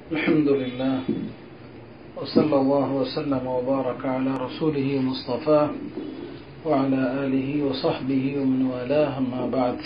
الحمد لله وصلى الله وسلم وبارك على رسوله مصطفى وعلى آله وصحبه ومن والاه أما بعد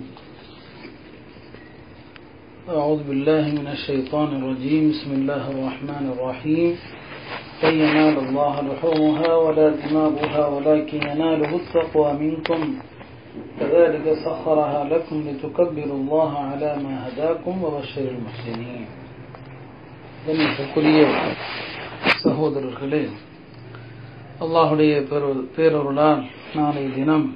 أعوذ بالله من الشيطان الرجيم بسم الله الرحمن الرحيم لن ينال الله لحومها ولا دماغها ولكن يناله التقوى منكم كذلك سخرها لكم لتكبروا الله على ما هداكم وبشر المحسنين கண்ணியத்திற்குரிய சகோதரர்களே அல்லாஹுடைய பெரு- பேரருளால் நாளை தினம்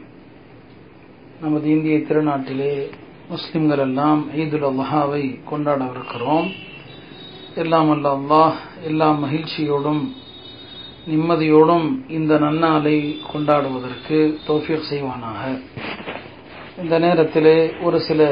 நமது இந்திய திருநாட்டிலே முஸ்லிம்கள் எல்லாம் ஈதுல் அல்லாஹாவை கொண்டாடவிருக்கிறோம் எல்லாம் அல்ல அல்லாஹ் எல்லா மகிழ்ச்சியோடும் நிம்மதியோடும் இந்த நன்னாளை கொண்டாடுவதற்கு தௌஃபீக் செய்வானாக இந்த நேரத்திலே ஒரு சில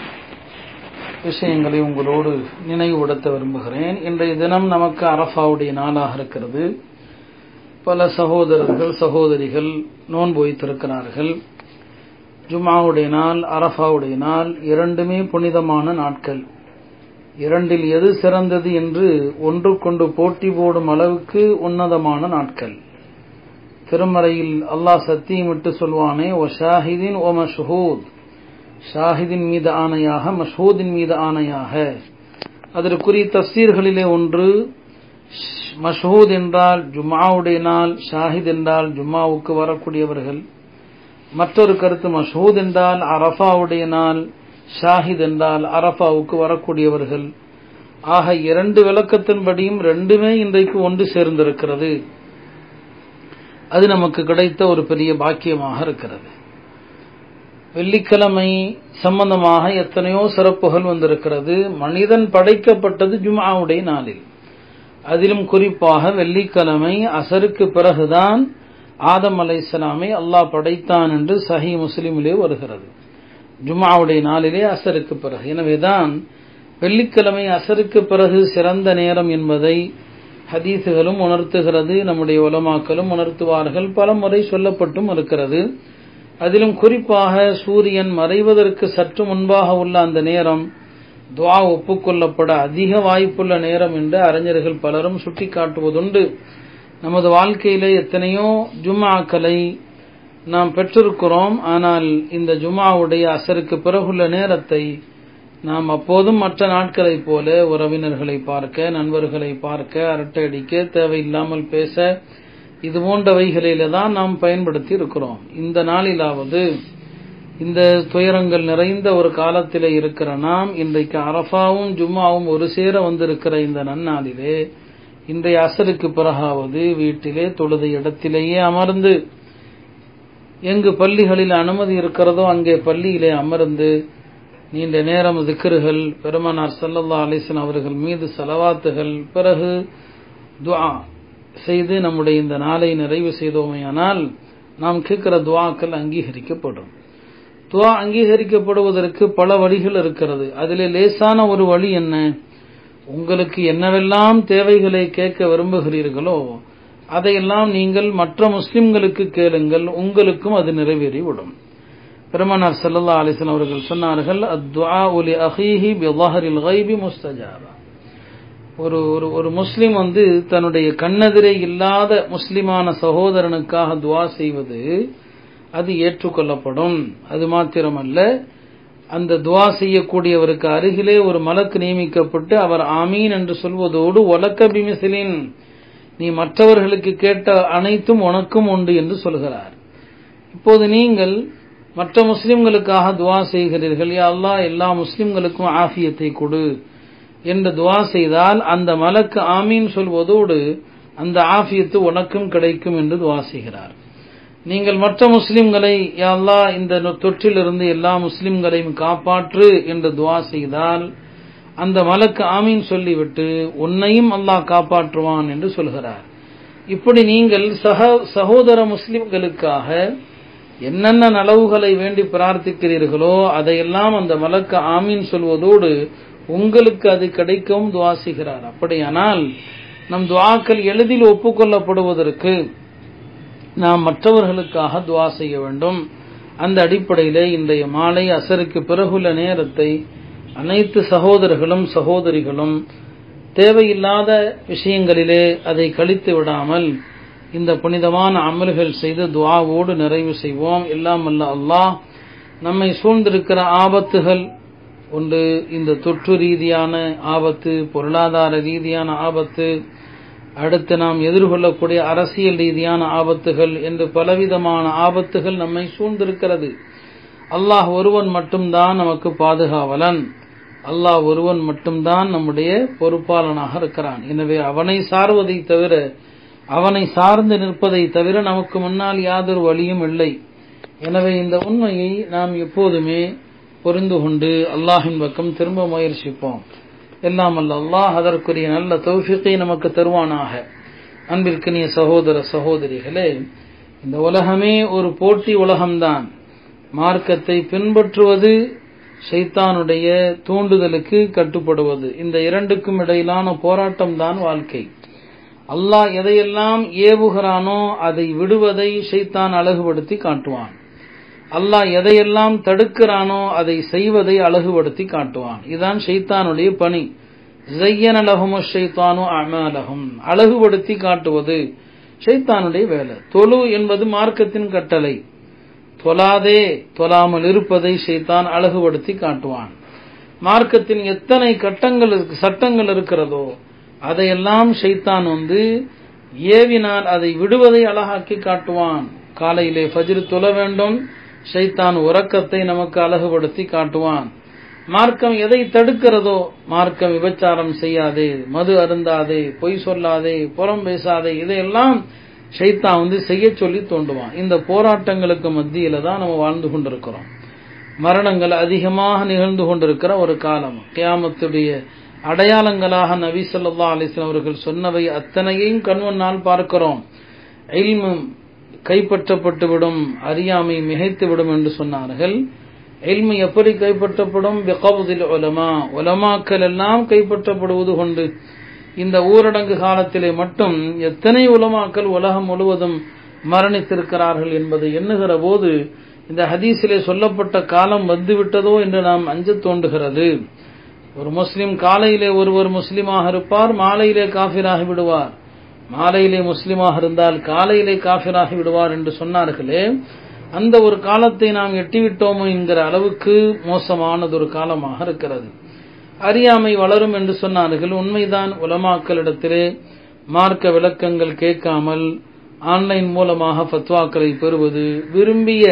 விஷயங்களை உங்களோடு நினைவுபடுத்த விரும்புகிறேன் இன்றைய தினம் நமக்கு அரஃபாவுடைய நாளாக இருக்கிறது பல சகோதரர்கள் சகோதரிகள் நோன்பு வைத்திருக்கிறார்கள் ஜும்ஆவுடைய நாள் அரஃபாவுடைய நாள் இரண்டுமே புனிதமான நாட்கள் இரண்டில் எது சிறந்தது என்று ஒன்றுக்கொண்டு போட்டி போடும் அளவுக்கு உன்னதமான நாட்கள் திருமறையில் அல்லாஹ் சத்தியமிட்டு சொல்வானே ஓ ஷாஹிதின் ஓ மஷ்ஹூத் ஷாஹிதின் மீது ஆணையாக மஷ்ஹூதின் மீது ஆணையாக அதற்குரிய தஃசீர்களிலே ஒன்று ஷ்- மஷ்ஹூத் என்றால் ஜும்ஆவுடைய நாள் ஷாஹித் என்றால் ஜும்மாவுக்கு வரக்கூடியவர்கள் மற்றொரு கருத்து மஷ்ஹூத் என்றால் அரஃபாவுடைய நாள் ஷாஹித் என்றால் அரஃபாவுக்கு வரக்கூடியவர்கள் ஆக இரண்டு விளக்கத்தின்படியும் ரெண்டுமே இன்றைக்கு ஒன்று சேர்ந்திருக்கிறது அது நமக்கு கிடைத்த ஒரு பெரிய பாக்கியமாக இருக்கிறது வெள்ளிக்கிழமை சம்பந்தமாக எத்தனையோ சிறப்புகள் வந்திருக்கிறது மனிதன் படைக்கப்பட்டது ஜும்ஆவுடைய நாளில் அதிலும் குறிப்பாக வெள்ளிக்கிழமை அசருக்கு பிறகுதான் ஆதம் அலைஹிஸ்ஸலாமை அல்லாஹ் படைத்தான் என்று சஹி முஸ்லிமிலே வருகிறது ஜும்ஆவுடைய நாளிலே அசருக்கு பிறகு எனவேதான் வெள்ளிக்கிழமை அசருக்கு பிறகு சிறந்த நேரம் என்பதை ஹதீஸுகளும் உணர்த்துகிறது நம்முடைய உலமாக்களும் உணர்த்துவார்கள் பல முறை சொல்லப்பட்டும் இருக்கிறது அதிலும் குறிப்பாக சூரியன் மறைவதற்கு சற்று முன்பாக உள்ள அந்த நேரம் துவா ஒப்புக்கொள்ளப்பட அதிக வாய்ப்புள்ள நேரம் என்று அறிஞர்கள் பலரும் சுட்டிக்காட்டுவதுண்டு நமது வாழ்க்கையிலே எத்தனையோ ஜும்ஆக்களை நாம் பெற்றிருக்கிறோம் ஆனால் இந்த ஜும்ஆவுடைய அசருக்கு பிறகுள்ள நேரத்தை நாம் அப்போதும் மற்ற நாட்களைப் போல உறவினர்களை பார்க்க நண்பர்களை பார்க்க அரட்டை அடிக்க தேவையில்லாமல் பேச இது போன்றவைகளில தான் நாம் பயன்படுத்தி இருக்கிறோம் இந்த நாளிலாவது இந்த துயரங்கள் நிறைந்த ஒரு காலத்திலே இருக்கிற நாம் இன்றைக்கு அரஃபாவும் ஜும்மாவும் ஒரு சேர வந்திருக்கிற இந்த நன்னாளிலே இன்றைய அசருக்கு பிறகாவது வீட்டிலே தொழுத இடத்திலேயே அமர்ந்து எங்கு பள்ளிகளில் அனுமதி இருக்கிறதோ அங்கே பள்ளியிலே அமர்ந்து நீண்ட நேரம் திக்ருகள் பெருமானார் ஸல்லல்லாஹு அலைஹி வஸல்லம் அவர்கள் மீது செலவாத்துகள் பிறகு துஆ செய்து நம்முடைய இந்த நாளை நிறைவு செய்தோமேயானால் நாம் கேட்கிற துஆக்கள் அங்கீகரிக்கப்படும் துஆ அங்கீகரிக்கப்படுவதற்கு பல வழிகள் இருக்கிறது அதிலே லேசான ஒரு வழி என்ன உங்களுக்கு என்னவெல்லாம் தேவைகளை கேட்க விரும்புகிறீர்களோ அதையெல்லாம் நீங்கள் மற்ற முஸ்லிம்களுக்கு கேளுங்கள் உங்களுக்கும் அது நிறைவேறிவிடும் பெருமானார் ஸல்லல்லாஹு அலைஹி வஸல்லம் அவர்கள் சொன்னார்கள் அத்ஆ லி அஹீஹி பிظهرில் கைபி முஸ்தஜாபா ஒரு ஒரு ஒரு முஸ்லிம் வந்து தன்னுடைய கண்ணெதிரே இல்லாத முஸ்லிமான சகோதரனுக்காக துஆ செய்வது அது ஏற்றுக்கொள்ளப்படும் அது மாத்திரமல்ல அந்த துஆ செய்யக்கூடியவருக்கு அருகிலே ஒரு மலக்கு நியமிக்கப்பட்டு அவர் ஆமீன் என்று சொல்வதோடு ஒலக்க பிமிசிலின் நீ மற்றவர்களுக்கு கேட்ட அனைத்தும் உனக்கும் உண்டு என்று சொல்கிறார் இப்போது நீங்கள் மற்ற முஸ்லிம்களுக்காக துஆ செய்கிறீர்கள் யா அல்லாஹ் எல்லா முஸ்லிம்களுக்கும் ஆஃபியத்தை கொடு என்று துஆ செய்தால் அந்த மலக்கு ஆமீன் சொல்வதோடு அந்த ஆஃபியத்து உனக்கும் கிடைக்கும் என்று துஆ செய்கிறார் நீங்கள் மற்ற முஸ்லிம்களை யா அல்லாஹ் இந்த நொ- தொற்றிலிருந்து எல்லா முஸ்லிம்களையும் காப்பாற்று என்று துஆ செய்தால் அந்த மலக்கு ஆமீன் சொல்லிவிட்டு உன்னையும் அல்லாஹ் காப்பாற்றுவான் என்று சொல்கிறார் இப்படி நீங்கள் சக சகோதர முஸ்லிம்களுக்காக என்னென்ன நலவுகளை வேண்டி பிரார்த்திக்கிறீர்களோ அதையெல்லாம் அந்த மலக்கு ஆமீன் சொல்வதோடு உங்களுக்கு அது கிடைக்கவும் துஆ செய்கிறார் அப்படியானால் நம் துஆக்கள் எளிதில் ஒப்புக்கொள்ளப்படுவதற்கு நாம் மற்றவர்களுக்காக துஆ செய்ய வேண்டும் அந்த அடிப்படையிலே இன்றைய மாலை அசருக்கு பிறகுள்ள நேரத்தை அனைத்து சகோதரர்களும் சகோதரிகளும் தேவையில்லாத விஷயங்களிலே அதை கழித்து விடாமல் இந்த புனிதமான அமல்கள் செய்து துவாவோடு நிறைவு செய்வோம் எல்லாம் அல்ல அல்லாஹ் நம்மை சூழ்ந்திருக்கிற ஆபத்துகள் ஒன்று இந்த தொற்று ரீதியான ஆபத்து பொருளாதார ரீதியான ஆபத்து அடுத்து நாம் எதிர்கொள்ளக்கூடிய அரசியல் ரீதியான ஆபத்துகள் என்று பலவிதமான ஆபத்துகள் நம்மை சூழ்ந்திருக்கிறது அல்லாஹ் ஒருவன் மட்டும்தான் நமக்கு பாதுகாவலன் அல்லாஹ் ஒருவன் மட்டும்தான் நம்முடைய பொறுப்பாளனாக இருக்கிறான் எனவே அவனை சார்வதை தவிர அவனை சார்ந்து நிற்பதை தவிர நமக்கு முன்னால் யாதொரு வழியும் இல்லை எனவே இந்த உண்மையை நாம் எப்போதுமே புரிந்து கொண்டு அல்லாஹின் பக்கம் திரும்ப முயற்சிப்போம் எல்லாம் அல்ல அல்லாஹ் அதற்குரிய நல்ல தௌஃபிக்கை நமக்கு தருவானாக அன்பிற்கினிய சகோதர சகோதரிகளே இந்த உலகமே ஒரு போட்டி உலகம்தான் மார்க்கத்தை பின்பற்றுவது ஷைத்தானுடைய தூண்டுதலுக்கு கட்டுப்படுவது இந்த இரண்டுக்கும் இடையிலான போராட்டம் தான் வாழ்க்கை அல்லாஹ் எதையெல்லாம் ஏவுகிறானோ அதை விடுவதை ஷைத்தான் அழகுபடுத்தி காட்டுவான் அல்லாஹ் எதையெல்லாம் தடுக்கிறானோ அதை செய்வதை அழகுபடுத்தி காட்டுவான் இதுதான் ஷைத்தானுடைய பணி ஜையனலகும் ஷைத்தானு அமலகும் அழகுபடுத்தி காட்டுவது ஷைத்தானுடைய வேலை தொழு என்பது மார்க்கத்தின் கட்டளை தொலாதே தொலாமல் இருப்பதை ஷைத்தான் அழகுபடுத்தி காட்டுவான் மார்க்கத்தின் எத்தனை கட்டங்கள் சட்டங்கள் இருக்கிறதோ அதையெல்லாம் ஷைத்தான் வந்து ஏவினால் அதை விடுவதை அழகாக்கி காட்டுவான் காலையிலே ஃபஜ்ர் தொழ வேண்டும் ஷைத்தான் உறக்கத்தை நமக்கு அழகுபடுத்தி காட்டுவான் மார்க்கம் எதை தடுக்கிறதோ மார்க்கம் விபச்சாரம் செய்யாதே மது அருந்தாதே பொய் சொல்லாதே புறம் பேசாதே இதையெல்லாம் ஷைத்தான் வந்து செய்ய சொல்லி தோண்டுவான் இந்த போராட்டங்களுக்கு மத்தியில தான் நம்ம வாழ்ந்து கொண்டிருக்கிறோம் மரணங்கள் அதிகமாக நிகழ்ந்து கொண்டிருக்கிற ஒரு காலம் கியாமத்துடைய அடையாளங்களாக நபி சொல்லா அலிஸ்லாம் அவர்கள் சொன்னவை அத்தனையையும் கண்வனால் பார்க்கிறோம் எல்மும் கைப்பற்றப்பட்டுவிடும் அறியாமை மிகைத்துவிடும் என்று சொன்னார்கள் எல்மு எப்படி கைப்பற்றப்படும் பிகவுதில் ஒலமா ஒலமாக்கள் எல்லாம் கைப்பற்றப்படுவது கொண்டு இந்த ஊரடங்கு காலத்திலே மட்டும் எத்தனை உலமாக்கள் உலகம் முழுவதும் மரணித்திருக்கிறார்கள் என்பதை எண்ணுகிற போது இந்த ஹதீஸிலே சொல்லப்பட்ட காலம் வந்துவிட்டதோ என்று நாம் அஞ்ச தோன்றுகிறது ஒரு முஸ்லிம் காலையிலே ஒருவர் முஸ்லிமாக இருப்பார் மாலையிலே காஃபிராகி விடுவார் மாலையிலே முஸ்லிமாக இருந்தால் காலையிலே காஃபிராகி விடுவார் என்று சொன்னார்களே அந்த ஒரு காலத்தை நாம் எட்டிவிட்டோமோ என்கிற அளவுக்கு மோசமானதொரு காலமாக இருக்கிறது அறியாமை வளரும் என்று சொன்னார்கள் உண்மைதான் உலமாக்களிடத்திலே மார்க்க விளக்கங்கள் கேட்காமல் ஆன்லைன் மூலமாக ஃபத்வாக்களை பெறுவது விரும்பிய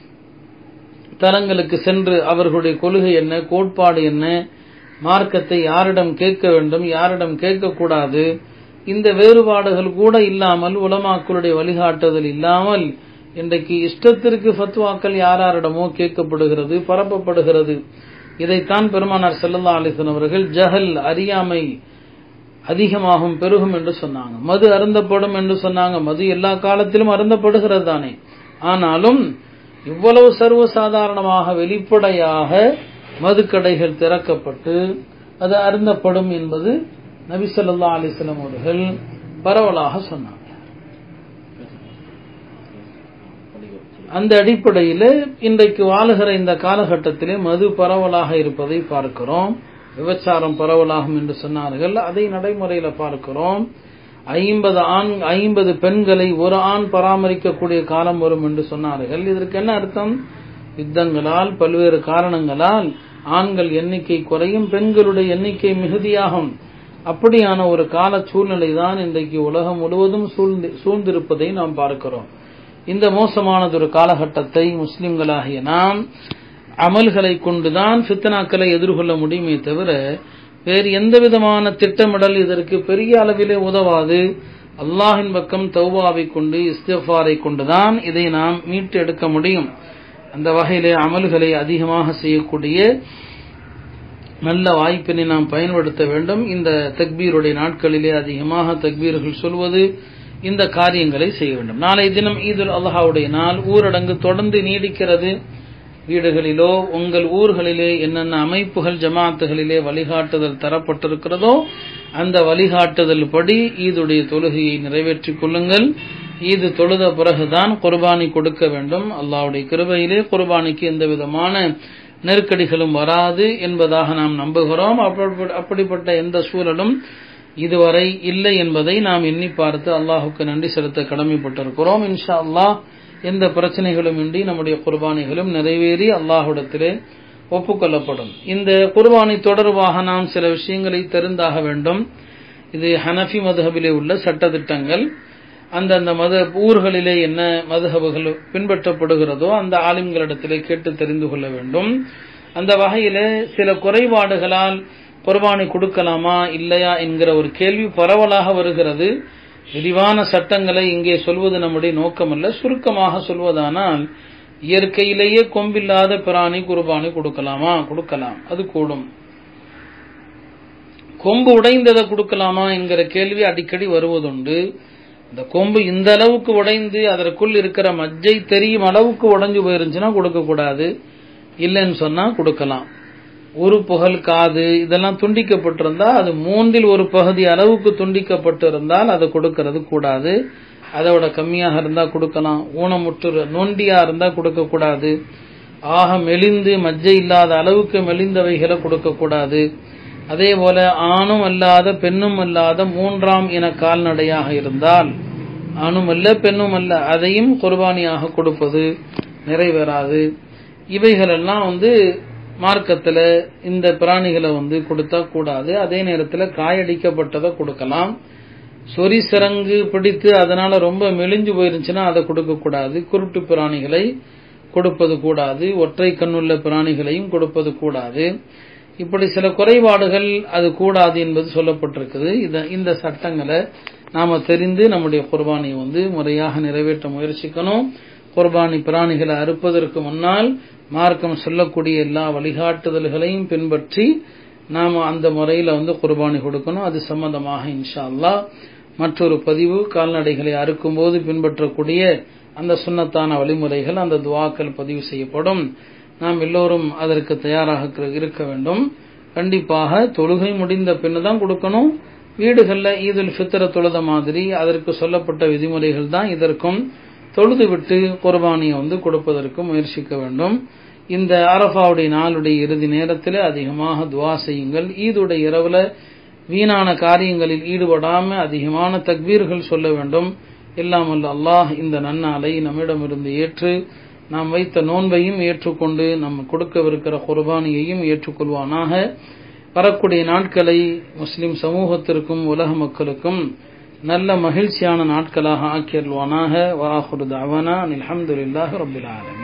தலங்களுக்கு சென்று அவர்களுடைய கொள்கை என்ன கோட்பாடு என்ன மார்க்கத்தை யாரிடம் கேட்க வேண்டும் யாரிடம் கேட்கக்கூடாது இந்த வேறுபாடுகள் கூட இல்லாமல் உலமாக்களுடைய வழிகாட்டுதல் இல்லாமல் இன்றைக்கு இஷ்டத்திற்கு ஃபத்வாக்கள் யாராரிடமோ கேட்கப்படுகிறது பரப்பப்படுகிறது இதைத்தான் பெருமானார் செல்லல்லா அலிசன் அவர்கள் ஜஹல் அறியாமை அதிகமாகும் பெருகும் என்று சொன்னாங்க மது அருந்தப்படும் என்று சொன்னாங்க மது எல்லா காலத்திலும் அருந்தப்படுகிறது தானே ஆனாலும் இவ்வளவு சர்வசாதாரணமாக வெளிப்படையாக மதுக்கடைகள் திறக்கப்பட்டு அது அருந்தப்படும் என்பது நபிசல்லா அலிஸ்லாம் அவர்கள் பரவலாக சொன்னாங்க அந்த அடிப்படையில் இன்றைக்கு வாழுகிற இந்த காலகட்டத்திலே மது பரவலாக இருப்பதை பார்க்கிறோம் விபச்சாரம் பரவலாகும் என்று சொன்னார்கள் அதை நடைமுறையில பார்க்கிறோம் ஐம்பது ஆண் ஐம்பது பெண்களை ஒரு ஆண் பராமரிக்கக்கூடிய காலம் வரும் என்று சொன்னார்கள் இதற்கு என்ன அர்த்தம் யுத்தங்களால் பல்வேறு காரணங்களால் ஆண்கள் எண்ணிக்கை குறையும் பெண்களுடைய எண்ணிக்கை மிகுதியாகும் அப்படியான ஒரு கால சூழ்நிலை தான் இன்றைக்கு உலகம் முழுவதும் சூழ்ந்து சூழ்ந்திருப்பதை நாம் பார்க்கிறோம் இந்த மோசமானதொரு காலகட்டத்தை முஸ்லிம்களாகிய நாம் அமல்களை கொண்டுதான் ஃபித்னாக்களை எதிர்கொள்ள முடியுமே தவிர வேறு எந்த விதமான திட்டமிடல் இதற்கு பெரிய அளவிலே உதவாது அல்லாஹின் பக்கம் தௌபாவை கொண்டு இஸ்திஃபாரை கொண்டுதான் இதை நாம் மீட்டு எடுக்க முடியும் அந்த வகையிலே அமல்களை அதிகமாக செய்யக்கூடிய நல்ல வாய்ப்பினை நாம் பயன்படுத்த வேண்டும் இந்த தக்பீருடைய நாட்களிலே அதிகமாக தக்பீர்கள் சொல்வது இந்த காரியங்களை செய்ய வேண்டும் நாளை தினம் ஈதுல் அல்லாஹாவுடைய நாள் ஊரடங்கு தொடர்ந்து நீடிக்கிறது வீடுகளிலோ உங்கள் ஊர்களிலே என்னென்ன அமைப்புகள் ஜமாத்துகளிலே வழிகாட்டுதல் தரப்பட்டிருக்கிறதோ அந்த வழிகாட்டுதல் படி ஈதுடைய தொழுகையை நிறைவேற்றிக் கொள்ளுங்கள் ஈது தொழுத பிறகுதான் குர்பானி கொடுக்க வேண்டும் அல்லாவுடைய கிருபையிலே குர்பானிக்கு எந்த விதமான நெருக்கடிகளும் வராது என்பதாக நாம் நம்புகிறோம் அப்படிப்பட்ட எந்த சூழலும் இதுவரை இல்லை என்பதை நாம் எண்ணி பார்த்து அல்லாஹுக்கு நன்றி செலுத்த கடமைப்பட்டிருக்கிறோம் இன்ஷா அல்லாஹ் எந்த பிரச்சனைகளும் இன்றி நம்முடைய குர்பானிகளும் நிறைவேறி அல்லாஹுடத்திலே ஒப்புக்கொள்ளப்படும் இந்த குர்பானி தொடர்பாக நாம் சில விஷயங்களை தெரிந்தாக வேண்டும் இது ஹனஃபி மதுஹபிலே உள்ள சட்டத்திட்டங்கள் அந்தந்த மத ஊர்களிலே என்ன மதுஹபுகள் பின்பற்றப்படுகிறதோ அந்த ஆலிம்களிடத்திலே கேட்டு தெரிந்து கொள்ள வேண்டும் அந்த வகையிலே சில குறைபாடுகளால் குர்பானி கொடுக்கலாமா இல்லையா என்கிற ஒரு கேள்வி பரவலாக வருகிறது விரிவான சட்டங்களை இங்கே சொல்வது நம்முடைய நோக்கமல்ல சுருக்கமாக சொல்வதானால் இயற்கையிலேயே கொம்பில்லாத பிராணி குர்பானி கொடுக்கலாமா கொடுக்கலாம் அது கூடும் கொம்பு உடைந்ததை கொடுக்கலாமா என்கிற கேள்வி அடிக்கடி வருவதுண்டு இந்த கொம்பு இந்த அளவுக்கு உடைந்து அதற்குள் இருக்கிற மஜ்ஜை தெரியும் அளவுக்கு உடைஞ்சு போயிருந்துச்சுன்னா கொடுக்கக்கூடாது இல்லைன்னு சொன்னா கொடுக்கலாம் ஒரு புகழ் காது இதெல்லாம் துண்டிக்கப்பட்டிருந்தா அது மூன்றில் ஒரு பகுதி அளவுக்கு துண்டிக்கப்பட்டு இருந்தால் அதை கொடுக்கறது கூடாது அதோட கம்மியாக இருந்தா கொடுக்கலாம் ஊனமுற்று நொண்டியா இருந்தா கொடுக்க கூடாது ஆக மெலிந்து மஜ்ஜை இல்லாத அளவுக்கு மெலிந்தவைகளை கொடுக்க கூடாது அதே போல ஆணும் அல்லாத பெண்ணும் அல்லாத மூன்றாம் இன கால்நடையாக இருந்தால் ஆணும் அல்ல பெண்ணும் அல்ல அதையும் குர்பானியாக கொடுப்பது நிறைவேறாது இவைகளெல்லாம் வந்து மார்க்கத்தில் இந்த பிராணிகளை வந்து கொடுத்தா கூடாது அதே நேரத்தில் காயடிக்கப்பட்டதை கொடுக்கலாம் சொறி சிறங்கு பிடித்து அதனால ரொம்ப மெலிஞ்சு போயிருந்துச்சுன்னா அதை கொடுக்கக்கூடாது குருட்டு பிராணிகளை கொடுப்பது கூடாது ஒற்றை கண்ணுள்ள பிராணிகளையும் கொடுப்பது கூடாது இப்படி சில குறைபாடுகள் அது கூடாது என்பது சொல்லப்பட்டிருக்குது இந்த சட்டங்களை நாம தெரிந்து நம்முடைய குர்பானியை வந்து முறையாக நிறைவேற்ற முயற்சிக்கணும் குர்பானி பிராணிகளை அறுப்பதற்கு முன்னால் மார்க்கம் சொல்லக்கூடிய எல்லா வழிகாட்டுதல்களையும் பின்பற்றி நாம் அந்த முறையில் வந்து குர்பானி கொடுக்கணும் அது சம்பந்தமாக இன்ஷா அல்லா மற்றொரு பதிவு கால்நடைகளை அறுக்கும்போது பின்பற்றக்கூடிய அந்த சுண்ணத்தான வழிமுறைகள் அந்த துவாக்கள் பதிவு செய்யப்படும் நாம் எல்லோரும் அதற்கு தயாராக இருக்க வேண்டும் கண்டிப்பாக தொழுகை முடிந்த பின்னு தான் கொடுக்கணும் வீடுகளில் ஈதுல் ஃபித்திர தொழுத மாதிரி அதற்கு சொல்லப்பட்ட விதிமுறைகள் தான் இதற்கும் தொழுது விட்டு குர்பானியை வந்து கொடுப்பதற்கு முயற்சிக்க வேண்டும் இந்த அரஃபாவுடைய நாளுடைய இறுதி நேரத்தில் அதிகமாக துவா செய்யுங்கள் ஈதுடைய இரவுல வீணான காரியங்களில் ஈடுபடாம அதிகமான தக்பீர்கள் சொல்ல வேண்டும் எல்லாம் அல்ல அல்லாஹ் இந்த நன்னாளை நம்மிடமிருந்து ஏற்று நாம் வைத்த நோன்பையும் ஏற்றுக்கொண்டு நம்ம கொடுக்கவிருக்கிற குர்பானியையும் ஏற்றுக்கொள்வானாக வரக்கூடிய நாட்களை முஸ்லிம் சமூகத்திற்கும் உலக மக்களுக்கும் நல்ல மகிழ்ச்சியான நாட்களாக ஆக்கியல்வானாக வாஹுரு தாவனா அல்ஹம்துலில்லாஹி ரபில் ஆலமீன்